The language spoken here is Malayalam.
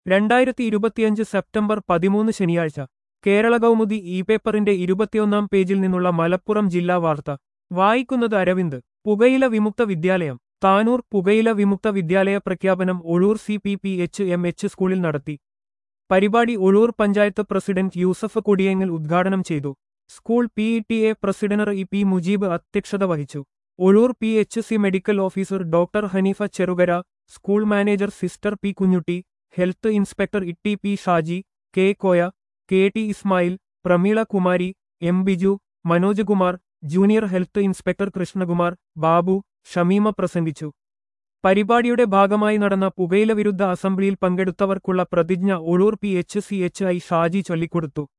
രണ്ടായിരത്തി ഇരുപത്തിയഞ്ച് സെപ്റ്റംബർ പതിമൂന്ന് ശനിയാഴ്ച കേരള കൗമുദി ഇ പേപ്പറിന്റെ ഇരുപത്തിയൊന്നാം പേജിൽ നിന്നുള്ള മലപ്പുറം ജില്ലാ വാർത്ത വായിക്കുന്നത് അരവിന്ദ് പുകയില വിമുക്ത വിദ്യാലയം താനൂർ പുകയില വിമുക്ത വിദ്യാലയ പ്രഖ്യാപനം Ozhur C P P H M H സ്കൂളിൽ നടത്തി പരിപാടി ഒഴൂർ പഞ്ചായത്ത് പ്രസിഡന്റ് യൂസഫ് കൊടിയേങ്ങൽ ഉദ്ഘാടനം ചെയ്തു school P E T A president E P Mujeeb അധ്യക്ഷത വഹിച്ചു Ozhur P H C medical officer doctor Haneefa Cherukara school manager sister P Kunjutty health inspector Itty P Shaji K Koya K T Ismail Prameela Kumari M Biju Manoj Kumar junior health inspector Krishnakumar Babu Shameema പ്രസംഗിച്ചു പരിപാടിയുടെ ഭാഗമായി നടന്ന പുകയില വിരുദ്ധ അസംബ്ലിയിൽ പങ്കെടുത്തവർക്കുള്ള പ്രതിജ്ഞ Ozhur P H C H I Shaji ചൊല്ലിക്കൊടുത്തു